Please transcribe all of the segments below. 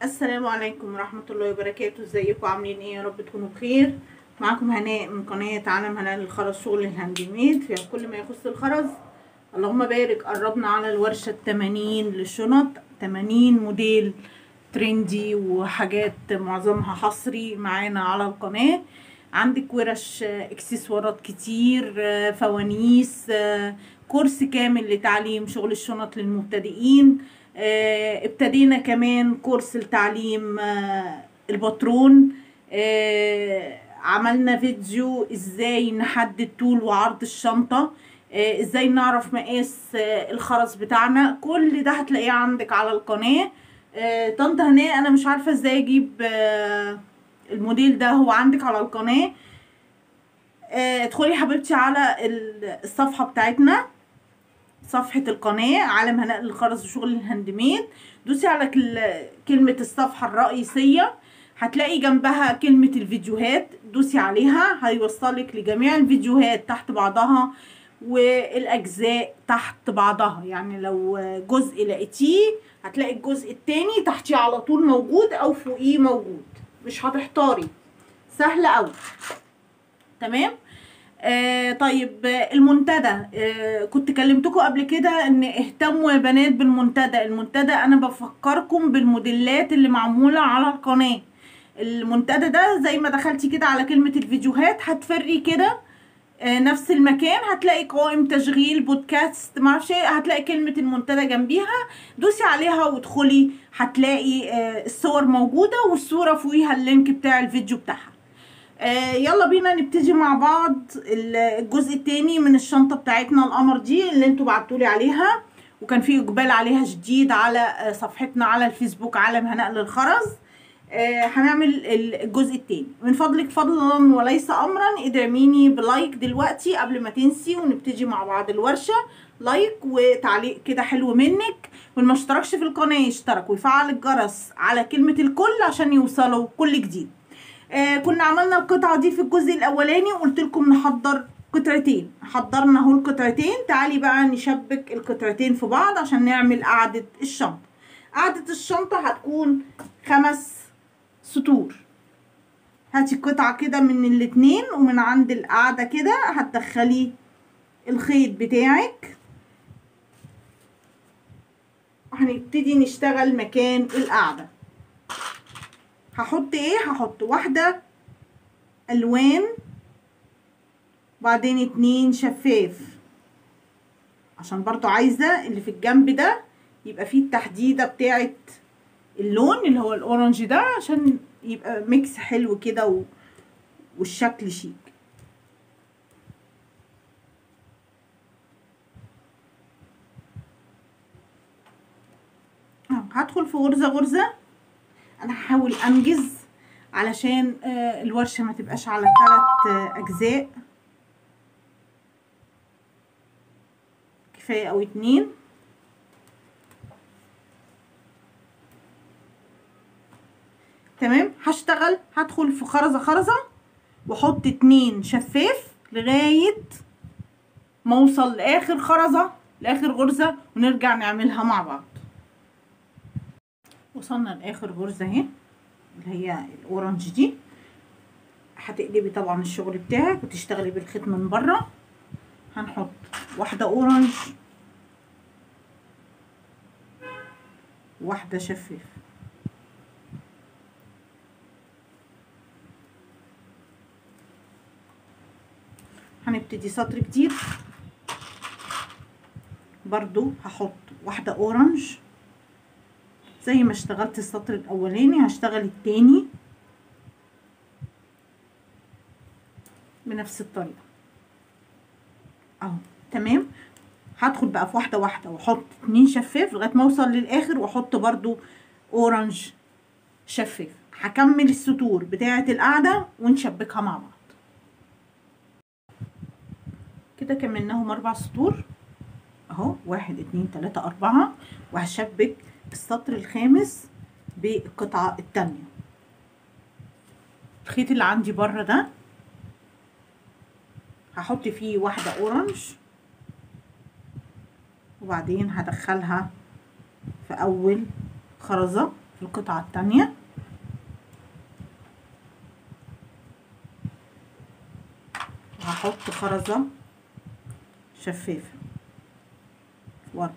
السلام عليكم ورحمة الله وبركاته ازيكم عاملين ايه يا رب تكونوا بخير معاكم هناء من قناة عالم هناء للخرز شغل الهاند ميد في كل ما يخص الخرز اللهم بارك قربنا على الورشة التمانين للشنط تمانين موديل ترندي وحاجات معظمها حصري معانا على القناة عندك ورش اكسسوارات كتير فوانيس كورس كامل لتعليم شغل الشنط للمبتدئين آه، ابتدينا كمان كورس لتعليم آه، الباترون آه، عملنا فيديو ازاي نحدد طول وعرض الشنطة ازاي نعرف مقاس الخرز بتاعنا كل ده هتلاقيه عندك على القناة طنط هناء انا مش عارفة ازاي اجيب الموديل ده هو عندك على القناة ادخلي حبيبتي على الصفحة بتاعتنا صفحة القناة عالم هناء للخرز وشغل الهاند ميد دوسي على كلمة الصفحة الرئيسية هتلاقي جنبها كلمة الفيديوهات دوسي عليها هيوصلك لجميع الفيديوهات تحت بعضها والأجزاء تحت بعضها يعني لو جزء لقيتيه هتلاقي الجزء التاني تحتيه على طول موجود أو فوقيه موجود مش هتحتاري سهلة أوي تمام آه طيب المنتدى آه كنت كلمتكم قبل كده ان اهتموا يا بنات بالمنتدى المنتدى انا بفكركم بالموديلات اللي معمولة على القناة المنتدى ده زي ما دخلتي كده على كلمة الفيديوهات هتفري كده آه نفس المكان هتلاقي قائم تشغيل بودكاست معرفش ايه هتلاقي كلمة المنتدى جنبيها دوسي عليها وادخلي هتلاقي آه الصور موجودة والصورة فوقيها اللينك بتاع الفيديو بتاعها آه يلا بينا نبتدي مع بعض الجزء التاني من الشنطة بتاعتنا القمر دي اللي انتوا بعتولي عليها وكان في اقبال عليها شديد على صفحتنا على الفيسبوك عالم هناء للخرز آه هنعمل الجزء التاني من فضلك فضلا وليس امرا ادعميني بلايك دلوقتي قبل ما تنسي ونبتدي مع بعض الورشة لايك وتعليق كده حلو منك واللي ما اشتركش في القناة يشترك ويفعل الجرس على كلمة الكل عشان يوصلوا كل جديد آه كنا عملنا القطعة دي في الجزء الأولاني وقلت لكم نحضر قطعتين حضرنا اهو القطعتين تعالي بقى نشبك القطعتين في بعض عشان نعمل قاعدة الشنطة قاعدة الشنطة هتكون خمس سطور هاتي قطعة كده من الاتنين ومن عند القاعدة كده هتدخلي الخيط بتاعك وهنبتدي نشتغل مكان القاعده هحط ايه هحط واحدة الوان وبعدين اتنين شفاف عشان برضو عايزة اللي في الجنب ده يبقى فيه التحديدة بتاعت اللون اللي هو الاورنج ده عشان يبقى ميكس حلو كده و... والشكل شيك هدخل في غرزة غرزة انا هحاول انجز علشان الورشة ما تبقاش على ثلاث اجزاء كفاية او اتنين تمام هشتغل هدخل في خرزة خرزة واحط اتنين شفاف لغاية ما اوصل لاخر خرزة لاخر غرزة ونرجع نعملها مع بعض وصلنا لاخر غرزه اهي اللي هي الاورنج دي هتقلبي طبعا الشغل بتاعك وتشتغلي بالخيط من بره هنحط واحده اورنج واحده شفاف هنبتدي سطر جديد برضو هحط واحده اورنج زي ما اشتغلت السطر الاولاني هشتغل التاني بنفس الطريقه اهو تمام هدخل بقى في واحده واحده واحط اتنين شفاف لغايه ما اوصل للاخر واحط برضو اورنج شفاف هكمل السطور بتاعه القاعده ونشبكها مع بعض كده كملناهم اربع سطور اهو واحد اتنين تلاته اربعه وهشبك السطر الخامس بالقطعة التانية الخيط اللي عندي بره ده هحط فيه واحدة اورنج وبعدين هدخلها في اول خرزة القطعة التانية وهحط خرزة شفافة واربط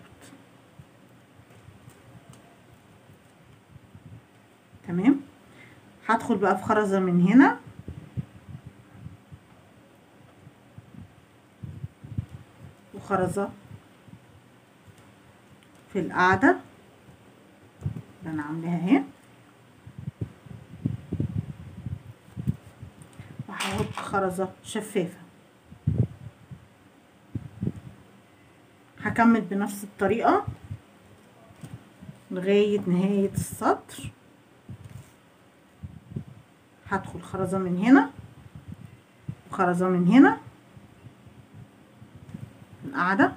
تمام هدخل بقى في خرزة من هنا وخرزة في القاعدة اللي انا عاملاها اهي وهحط خرزة شفافة هكمل بنفس الطريقة لغاية نهاية السطر هدخل خرزة من هنا وخرزة من هنا القاعدة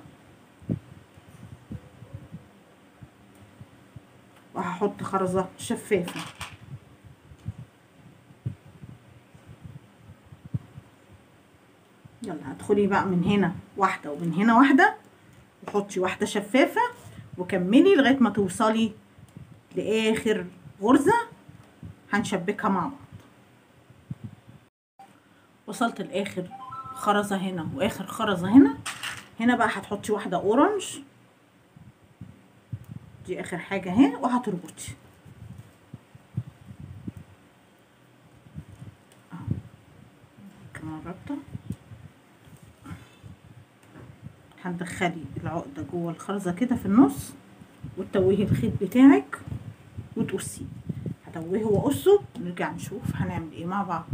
وهحط خرزة شفافة يلا هتدخلي بقى من هنا واحدة ومن هنا واحدة وحطي واحدة شفافة وكملي لغاية ما توصلي لآخر غرزة هنشبكها مع بعض وصلت لآخر خرزة هنا وآخر خرزة هنا هنا بقى هتحطي واحدة أورنج دي آخر حاجة اهي وهتربطي كمان رابطة هتدخلي العقدة جوه الخرزة كده في النص وتتوهي الخيط بتاعك وتقصيه هتوهه واقصه ونرجع نشوف هنعمل ايه مع بعض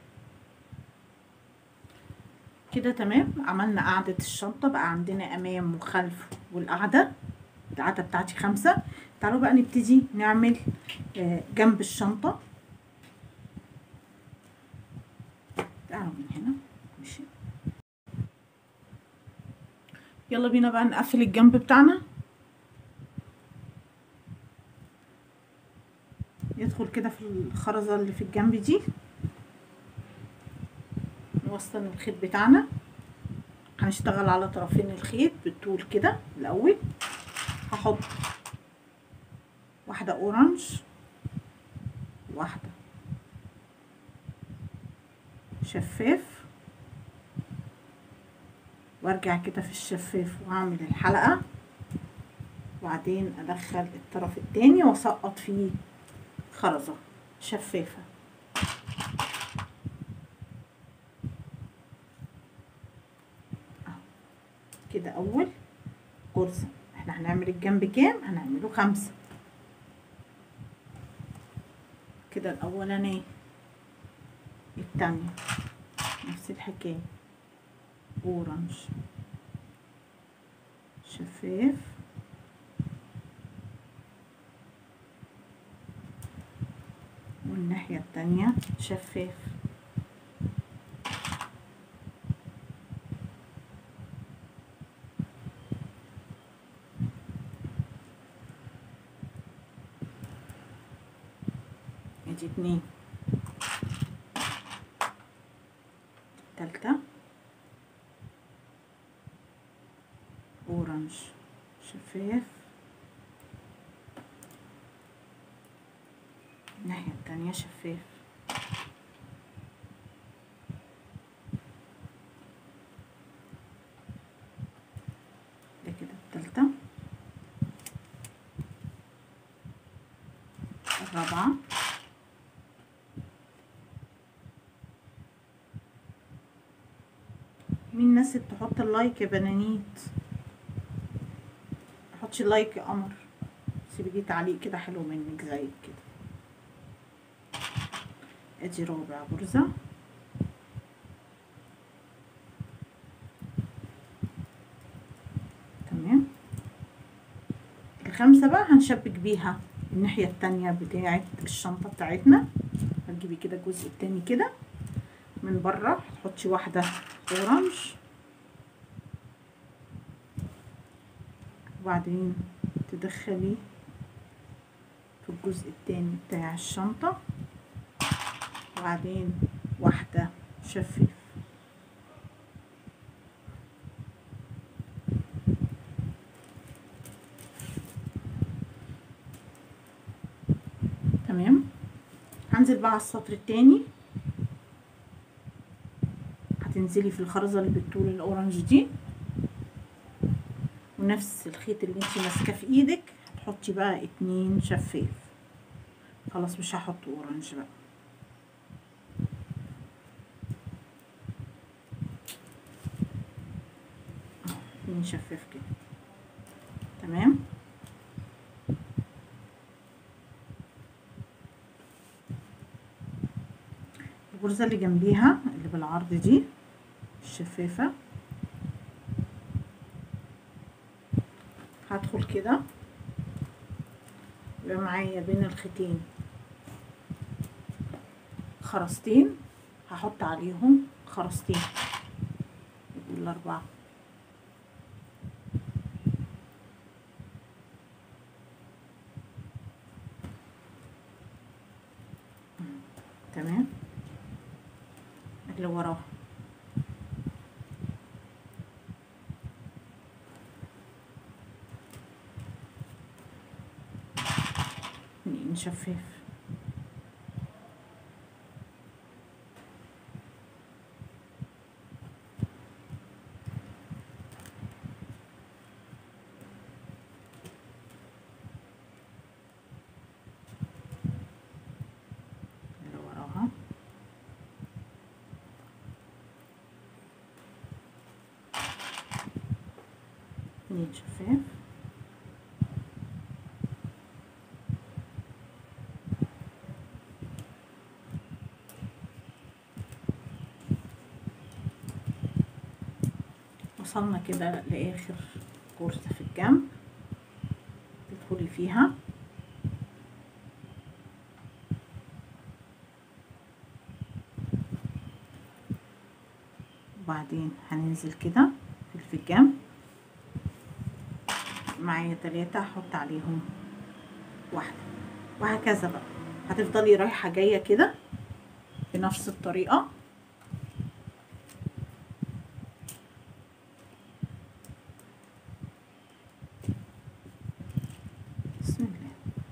كده تمام عملنا قاعدة الشنطة بقى عندنا امام وخلف والقاعدة القاعدة بتاعتي خمسة تعالوا بقى نبتدي نعمل جنب الشنطة تعالوا من هنا ماشي يلا بينا بقى نقفل الجنب بتاعنا يدخل كده في الخرزة اللي في الجنب دي نوصل الخيط بتاعنا هنشتغل على طرفين الخيط بالطول كده الاول هحط واحدة اورنج واحدة شفاف وارجع كده في الشفاف واعمل الحلقة وبعدين ادخل الطرف التاني واسقط فيه خرزة شفافة كده اول غرزة احنا هنعمل الجنب كام هنعمله خمسة كده الاولانية التانية نفس الحكاية اورنج شفاف والناحية التانية شفاف ادي اتنين التالتة اورنج شفاف الناحية التانية شفاف ده كده التالتة الرابعة مين ناس تحط اللايك يا بنانيت حطش اللايك يا قمر سيبي لي تعليق كده حلو منك زيك كده ادي رابع غرزة تمام الخامسة بقى هنشبك بيها الناحية التانية بتاعة الشنطة بتاعتنا هتجيبي كده الجزء التاني كده من بره تحطي واحدة اورنج وبعدين تدخلي في الجزء التاني بتاع الشنطة وبعدين واحدة شفاف تمام هنزل بقى على السطر التاني هتنزلي في الخرزة اللي بالطول الاورنج دي ونفس الخيط اللي انتي ماسكاه في ايدك هتحطي بقى اتنين شفاف خلاص مش هحط اورنج بقى اتنين شفاف كده تمام الغرزة اللي جنبيها اللي بالعرض دي الشفافة هدخل كده يبقى معايا بين الخيطين خرزتين هحط عليهم خرزتين الأربعة تمام اللي وراها اتنين شفاف اللي وراها اتنين شفاف وصلنا كده لآخر غرزة في الجنب تدخلي فيها وبعدين هننزل كده في في الجنب معايا تلاتة هحط عليهم واحدة وهكذا بقى هتفضلي رايحة جاية كده بنفس الطريقة بسم الله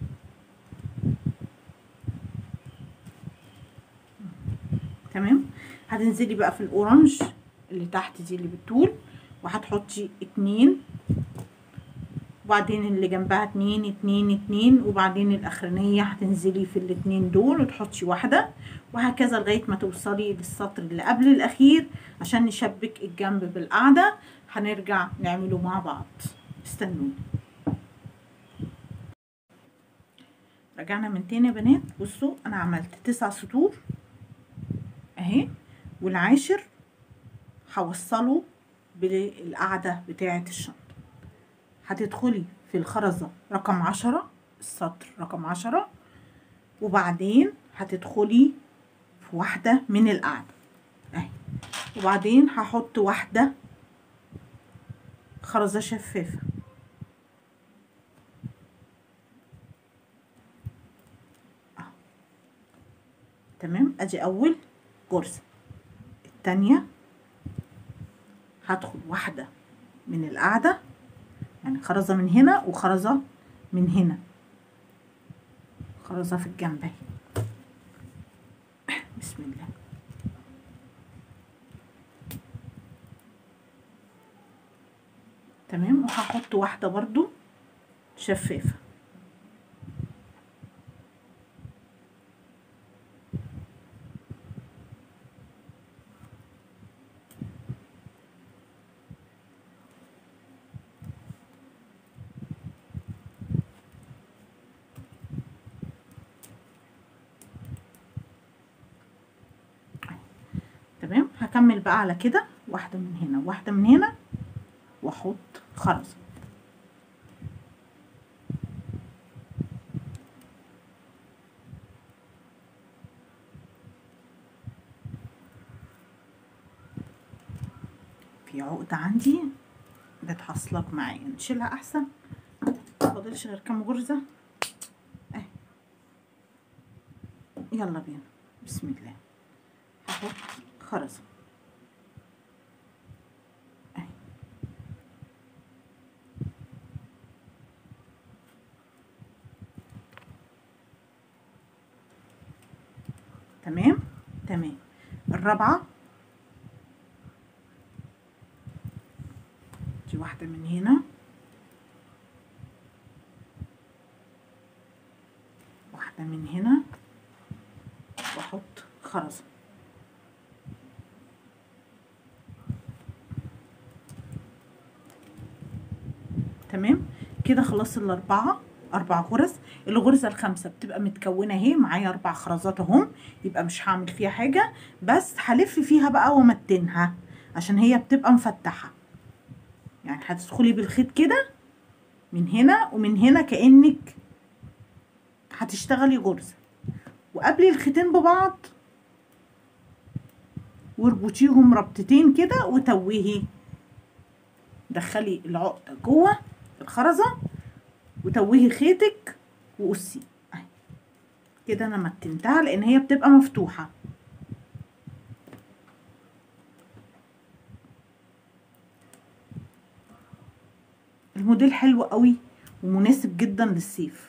تمام هتنزلي بقى في الاورنج اللي تحت دي اللي بالطول وهتحطي اتنين وبعدين اللي جنبها اتنين اتنين اتنين وبعدين الاخرانية هتنزلي في الاتنين دول وتحطي واحدة وهكذا لغاية ما توصلي للسطر اللي قبل الاخير عشان نشبك الجنب بالقاعدة هنرجع نعمله مع بعض استنوني رجعنا من تاني يا بنات بصوا انا عملت تسع سطور اهي والعاشر هوصله بالقاعدة بتاعة الشنطة هتدخلي في الخرزة رقم عشرة السطر رقم عشرة وبعدين هتدخلي في واحدة من القاعدة اهي وبعدين هحط واحدة خرزة شفافة تمام ادي اول غرزة التانية هدخل واحدة من القاعدة يعني خرزة من هنا وخرزة من هنا خرزة في الجنب اهي بسم الله تمام وهحط واحدة برضو شفافة تمام هكمل بقى على كده واحدة من هنا واحدة من هنا واحط خرزة في عقدة عندي بتحصلك معايا نشيلها احسن مفاضلش غير كام غرزة اهي يلا بينا بسم الله هحط خرزة اهي تمام تمام الرابعة دي واحدة من هنا واحدة من هنا واحط خرزة تمام كده خلاص الأربعة أربع غرز الغرزة الخامسة بتبقى متكونة اهي معايا أربع خرزات اهم يبقى مش هعمل فيها حاجة بس هلف فيها بقى وامتنها عشان هي بتبقى مفتحة يعني هتدخلي بالخيط كده من هنا ومن هنا كأنك هتشتغلي غرزة وقبلي الخيطين ببعض واربطيهم ربطتين كده وتوهي دخلي العقدة جوه الخرزة وتوهي خيطك وقصي اهي كده انا متنتها لان هي بتبقى مفتوحة الموديل حلو قوي ومناسب جدا للصيف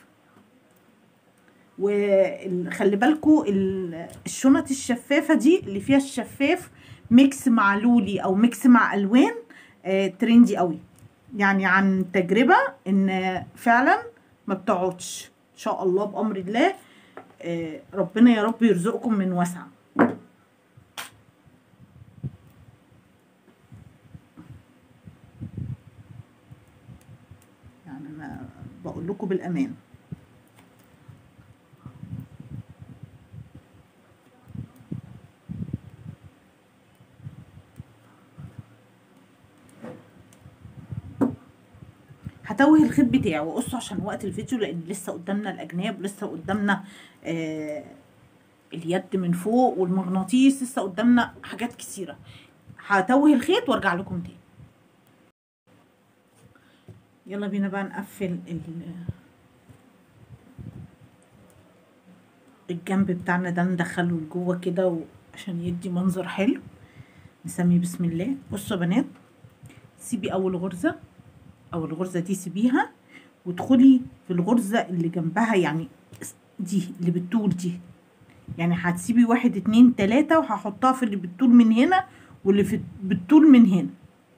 وخلي بالكوا الشنط الشفافة دي اللي فيها الشفاف ميكس مع لولي او ميكس مع الوان آه ترندي قوي يعني عن تجربة ان فعلا ما بتقعدش ان شاء الله بامر الله آه ربنا يا رب يرزقكم من وسع يعني انا بقول لكم بالامان هتوه الخيط بتاعه وقصه عشان وقت الفيديو لان لسه قدامنا الاجناب ولسه قدامنا آه اليد من فوق والمغناطيس لسه قدامنا حاجات كتيره هتوه الخيط وارجع لكم تاني يلا بينا بقى نقفل الجنب بتاعنا ده ندخله لجوه كده عشان يدي منظر حلو نسمي بسم الله بصوا يا بنات سيبي اول غرزه او الغرزة دي سيبيها وادخلي في الغرزة اللي جنبها يعني دي اللي بالطول دي يعني هتسيبي واحد اتنين تلاتة وهحطها في اللي بالطول من هنا واللي في بالطول من هنا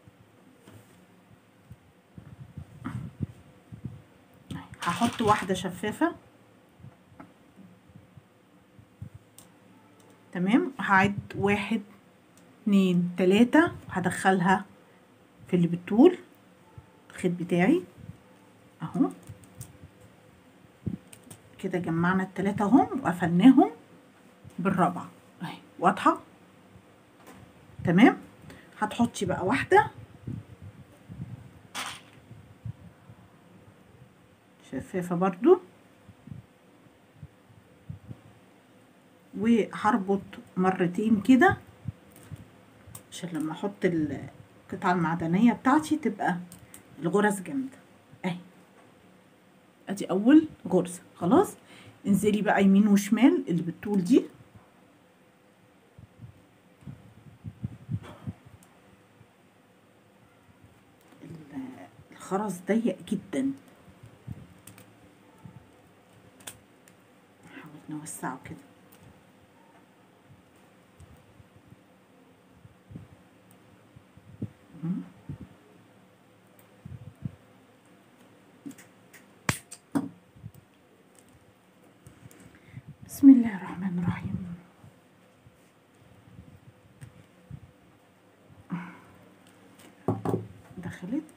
هحط واحدة شفافة تمام هعد واحد اتنين تلاتة وهدخلها في اللي بالطول الخيط بتاعي اهو كده جمعنا التلاتة اهم وقفلناهم بالرابعة اهي واضحة تمام هتحطي بقى واحدة شفافة برضو وهربط مرتين كده عشان لما احط القطعة المعدنية بتاعتي تبقى الغرز جامدة اهي ادي اول غرزة خلاص انزلي بقى يمين وشمال اللي بالطول دي الخرز ضيق جدا نحاول نوسعه كده بسم الله الرحمن الرحيم دخلت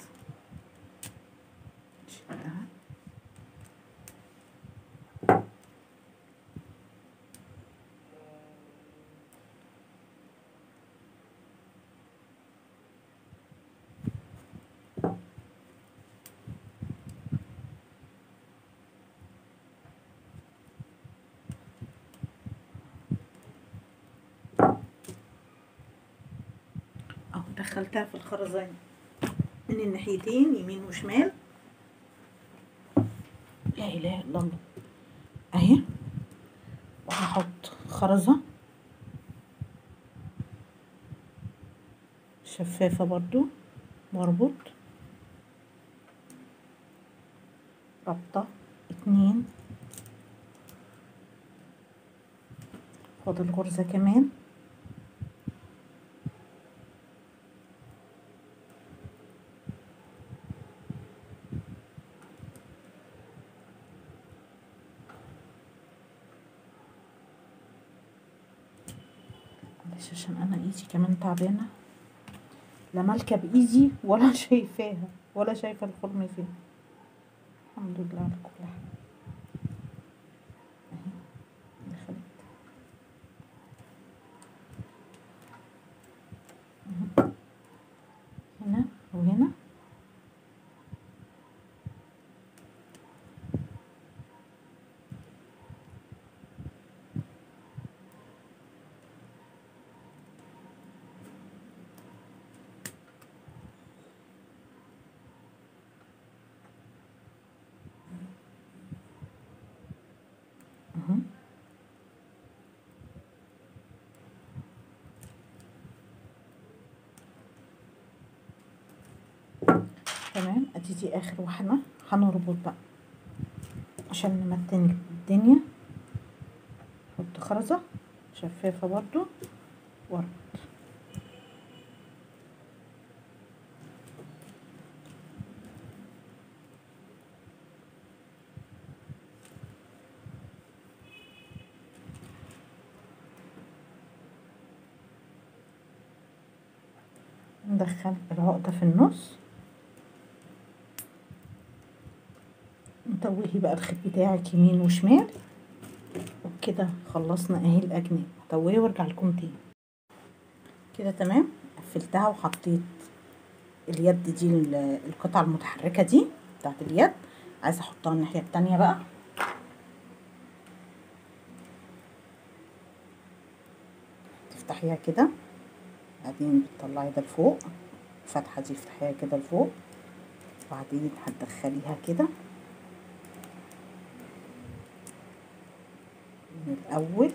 شلها اهو دخلتها في الخرزين من الناحيتين يمين وشمال لا اله الا الله اهي وهحط خرزة شفافة برضو واربط ربطة اتنين فاضل غرزة كمان معلش عشان انا ايدي كمان تعبانة لا مالكة بايدي ولا شايفاها ولا شايفة الخرم فين الحمد لله على كل حال اهي دخلت اهي. هنا وهنا اهو تمام ادي دي اخر واحدة هنربط بقى عشان نمتن الدنيا نحط خرزة شفافة برضو واربط ندخل العقدة في النص نتوهي بقى الخيط بتاعك يمين وشمال وبكده خلصنا اهي الاجناب هتوهي وارجع لكم تاني كده تمام قفلتها وحطيت اليد دي ال- القطعة المتحركة دي بتاعت اليد عايزة احطها الناحية التانية بقى تفتحيها كده بعدين بتطلعي ده لفوق الفتحة دي افتحيها كده لفوق وبعدين هتدخليها كده من الأول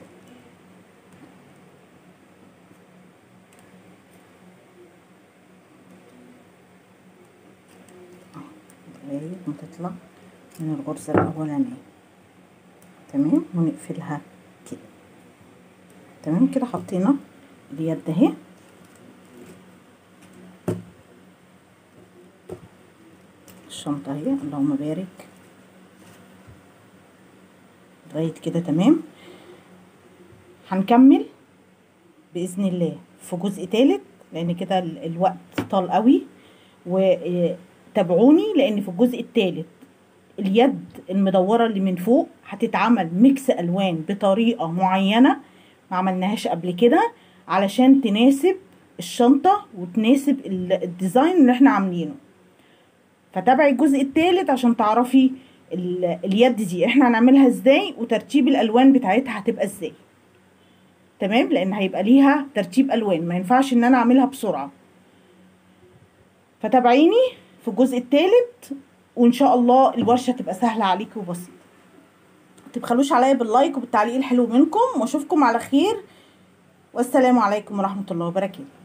لغاية ما تطلع من الغرزة الأولانية تمام ونقفلها كده تمام كده حطينا اليد اهي الشنطة اهي اللهم بارك لغاية كده تمام هنكمل بإذن الله في جزء تالت لأن كده ال- الوقت طال قوي وتابعوني لأن في الجزء التالت اليد المدورة اللي من فوق هتتعمل ميكس ألوان بطريقة معينة ما عملناهاش قبل كده علشان تناسب الشنطة وتناسب ال- الديزاين اللي احنا عاملينه فتابعي الجزء التالت عشان تعرفي ال- اليد دي احنا هنعملها ازاي وترتيب الالوان بتاعتها هتبقى ازاي تمام لان هيبقى ليها ترتيب الوان ما ينفعش ان انا اعملها بسرعه فتابعيني في الجزء التالت وان شاء الله الورشه تبقى سهله عليكي وبسيطه متبخلوش عليا باللايك وبالتعليق الحلو منكم واشوفكم على خير والسلام عليكم ورحمه الله وبركاته